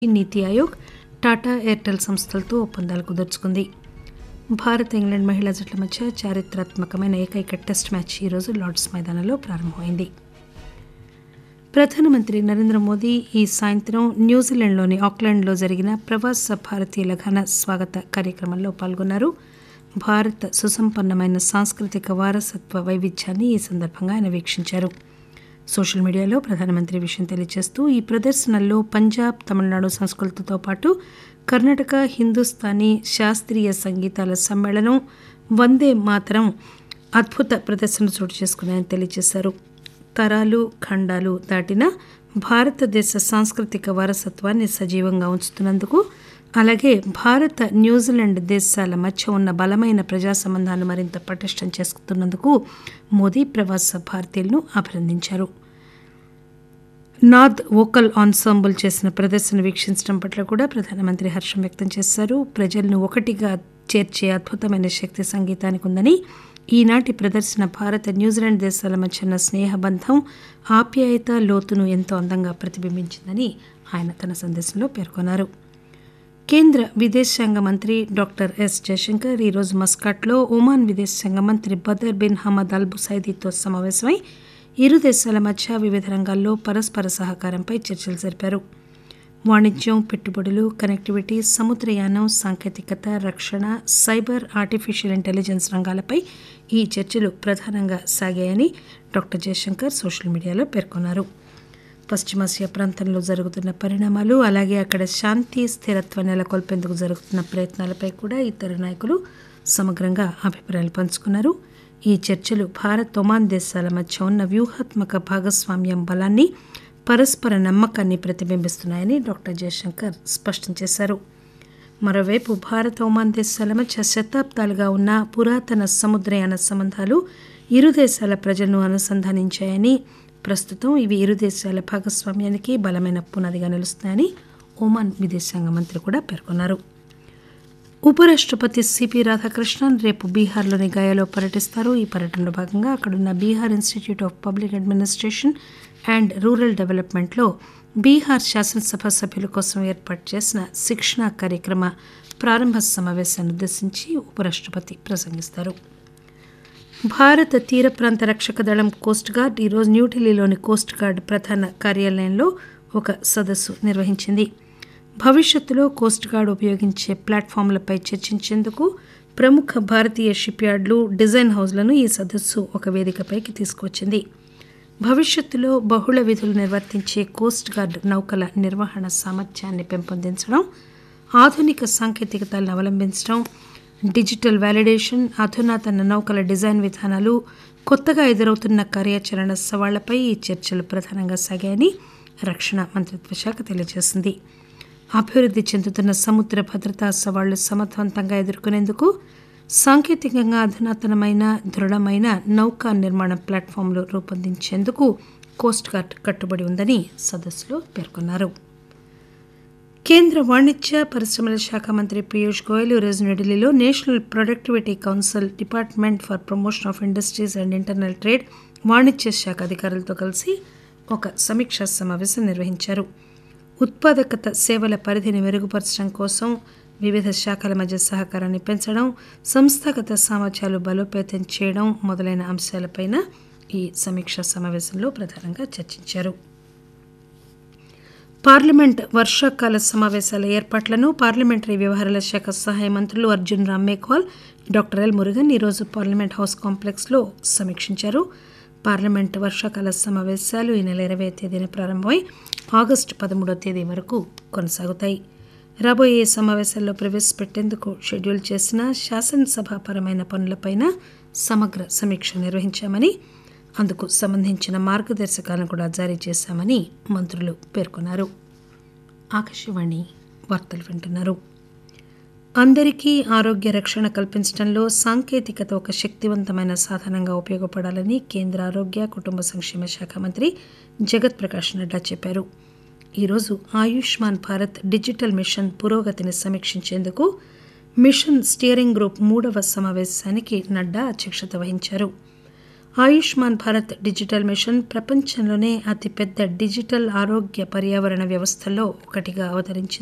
నీతి ఆయోగ్ టాటా ఎయిర్టెల్ సంస్థలతో ఒప్పందాలు కుదుర్చుకుంది భారత్ ఇంగ్లాండ్ మహిళా జట్ల మధ్య చారిత్రాత్మకమైన ఏకైక టెస్ట్ మ్యాచ్ ఈరోజు లార్డ్స్ మైదానంలో ప్రారంభమైంది ప్రధానమంత్రి నరేంద్ర మోదీ ఈ సాయంత్రం న్యూజిలాండ్లోని ఆక్లాండ్లో జరిగిన ప్రవాస భారతీయుల ఘన స్వాగత కార్యక్రమంలో పాల్గొన్నారు భారత్ సుసంపన్నమైన సాంస్కృతిక వారసత్వ వైవిధ్యాన్ని ఈ సందర్భంగా ఆయన వీక్షించారు సోషల్ మీడియాలో ప్రధానమంత్రి ఈ విషయం తెలియజేస్తూ ఈ ప్రదర్శనల్లో పంజాబ్ తమిళనాడు సంస్కృతులతో పాటు కర్ణాటక హిందుస్థానీ శాస్త్రీయ సంగీతాల సమ్మేళనం వందే మాతరం అద్భుత ప్రదర్శనలు చోటు చేసుకున్నాయని తెలియజేశారు తరాలు ఖండాలు దాటిన భారతదేశ సాంస్కృతిక వారసత్వాన్ని సజీవంగా ఉంచుతున్నందుకు అలాగే భారత న్యూజిలాండ్ దేశాల మధ్య ఉన్న బలమైన ప్రజా సంబంధాలు మరింత పటిష్టం చేసుకున్నందుకు మోదీ ప్రవాస భారతీయులను అభినందించారు నాద్ వోకల్ ఆన్సాంబుల్ చేసిన ప్రదర్శన వీక్షించడం పట్ల కూడా ప్రధానమంత్రి హర్షం వ్యక్తం చేశారు ప్రజలను ఒకటిగా చేర్చే అద్భుతమైన శక్తి సంగీతానికి ఉందని ఈనాటి ప్రదర్శన భారత న్యూజిలాండ్ దేశాల మధ్య ఉన్న స్నేహబంధం ఆప్యాయత లోతును ఎంతో అందంగా ప్రతిబింబించిందని ఆయన తన సందేశంలో పేర్కొన్నారు కేంద్ర విదేశాంగ మంత్రి డాక్టర్ ఎస్ జయశంకర్ ఈరోజు మస్కాట్లో ఒమాన్ విదేశాంగ మంత్రి బదర్ బిన్ హమద్ అల్ బుసైదీతో సమావేశమై ఇరు దేశాల మధ్య వివిధ రంగాల్లో పరస్పర సహకారంపై చర్చలు జరిపారు వాణిజ్యం పెట్టుబడులు కనెక్టివిటీ సముద్రయానం సాంకేతికత రక్షణ సైబర్ ఆర్టిఫిషియల్ ఇంటెలిజెన్స్ రంగాలపై ఈ చర్చలు ప్రధానంగా సాగాయని డాక్టర్ జయశంకర్ సోషల్ మీడియాలో పేర్కొన్నారు పశ్చిమాసియా ప్రాంతంలో జరుగుతున్న పరిణామాలు అలాగే అక్కడ శాంతి స్థిరత్వం నెలకొల్పేందుకు జరుగుతున్న ప్రయత్నాలపై కూడా ఇతర నాయకులు సమగ్రంగా అభిప్రాయాలు పంచుకున్నారు ఈ చర్చలు భారత్ ఒమాన్ దేశాల మధ్య ఉన్న వ్యూహాత్మక భాగస్వామ్యం బలాన్ని పరస్పర నమ్మకాన్ని ప్రతిబింబిస్తున్నాయని డాక్టర్ జయశంకర్ స్పష్టం చేశారు మరోవైపు భారత్ ఒమాన్ దేశాల మధ్య శతాబ్దాలుగా ఉన్న పురాతన సముద్రయాన సంబంధాలు ఇరు దేశాల ప్రజలను అనుసంధానించాయని ప్రస్తుతం ఇవి ఇరు దేశాల భాగస్వామ్యానికి బలమైన పునాదిగా నిలుస్తున్నాయని ఒమాన్ విదేశాంగ మంత్రి కూడా పేర్కొన్నారు ఉపరాష్టపతి సిపి రాధాకృష్ణన్ రేపు బీహార్లోని గయాలో పర్యటిస్తారు ఈ పర్యటనలో భాగంగా అక్కడున్న Bihar institute of public administration and rural డెవలప్మెంట్లో బీహార్ శాసనసభ సభ్యుల కోసం ఏర్పాటు చేసిన శిక్షణా కార్యక్రమ ప్రారంభ సమావేశాన్ని ఉద్దేశించి ఉపరాష్టపతి ప్రసంగిస్తారు భారత తీర ప్రాంత రక్షక దళం కోస్ట్ గార్డ్ ఈరోజు న్యూఢిల్లీలోని కోస్ట్ గార్డ్ ప్రధాన కార్యాలయంలో ఒక సదస్సు నిర్వహించింది భవిష్యత్తులో కోస్ట్ గార్డ్ ఉపయోగించే ప్లాట్ఫామ్లపై చర్చించేందుకు ప్రముఖ భారతీయ షిప్ యార్డులు డిజైన్ హౌస్లను ఈ సదస్సు ఒక వేదికపైకి తీసుకువచ్చింది భవిష్యత్తులో బహుళ విధులు నిర్వర్తించే కోస్ట్ గార్డ్ నౌకల నిర్వహణ సామర్థ్యాన్ని పెంపొందించడం ఆధునిక సాంకేతికతలను అవలంబించడం డిజిటల్ వ్యాలిడేషన్ అధునాతన నౌకల డిజైన్ విధానాలు కొత్తగా ఎదురవుతున్న కార్యాచరణ సవాళ్లపై ఈ చర్చలు ప్రధానంగా సాగాయని రక్షణ మంత్రిత్వ శాఖ తెలియజేసింది అభివృద్ధి చెందుతున్న సముద్ర భద్రతా సవాళ్లు సమర్థవంతంగా ఎదుర్కొనేందుకు సాంకేతికంగా అధునాతనమైన దృఢమైన నౌకా నిర్మాణ ప్లాట్ఫామ్లు రూపొందించేందుకు కోస్ట్ గార్డ్ కట్టుబడి ఉందని సదస్సులో పేర్కొన్నారు కేంద్ర వాణిజ్య పరిశ్రమల శాఖ మంత్రి పీయూష్ గోయల్ ఈరోజు న్యూఢిల్లీలో national productivity council department for promotion of industries and internal trade వాణిజ్య శాఖ అధికారులతో కలిసి ఒక సమీక్షా సమావేశం నిర్వహించారు ఉత్పాదకత సేవల పరిధిని మెరుగుపరచడం కోసం వివిధ శాఖల మధ్య సహకారాన్ని పెంచడం సంస్థాగత సామర్థ్యాలు బలోపేతం చేయడం మొదలైన అంశాలపైన ఈ సమీక్షా సమావేశంలో ప్రధానంగా చర్చించారు పార్లమెంట్ వర్షాకాల సమావేశాల ఏర్పాట్లను పార్లమెంటరీ వ్యవహారాల శాఖ సహాయ మంత్రులు అర్జున్ రామ్ మేఘ్వాల్ డాక్టర్ ఎల్ మురుగన్ ఈరోజు పార్లమెంట్ హౌస్ కాంప్లెక్స్లో సమీక్షించారు పార్లమెంట్ వర్షాకాల సమావేశాలు ఈ నెల ఇరవై తేదీన ప్రారంభమై ఆగస్టు పదమూడవ తేదీ వరకు కొనసాగుతాయి రాబోయే సమావేశాల్లో ప్రవేశపెట్టేందుకు షెడ్యూల్ చేసిన శాసనసభాపరమైన పనులపైన సమగ్ర సమీక్ష నిర్వహించామని అందుకు సంబంధించిన మార్గదర్శకాలను కూడా జారీ చేశామని మంత్రులు పేర్కొన్నారు ఆకాశవాణి వార్తలు వింటున్నారు అందరికీ ఆరోగ్య రక్షణ కల్పించడంలో సాంకేతికత ఒక శక్తివంతమైన సాధనంగా ఉపయోగపడాలని కేంద్ర ఆరోగ్య కుటుంబ సంక్షేమ శాఖ మంత్రి జగత్ ప్రకాష్ నడ్డా చెప్పారు ఈరోజు ఆయుష్మాన్ భారత్ డిజిటల్ మిషన్ పురోగతిని సమీక్షించేందుకు మిషన్ స్టీరింగ్ గ్రూప్ మూడవ సమావేశానికి నడ్డా అధ్యక్షత వహించారు ఆయుష్మాన్ భారత్ డిజిటల్ మిషన్ ప్రపంచంలోనే అతిపెద్ద డిజిటల్ ఆరోగ్య పర్యావరణ వ్యవస్థల్లో ఒకటిగా అవతరించింది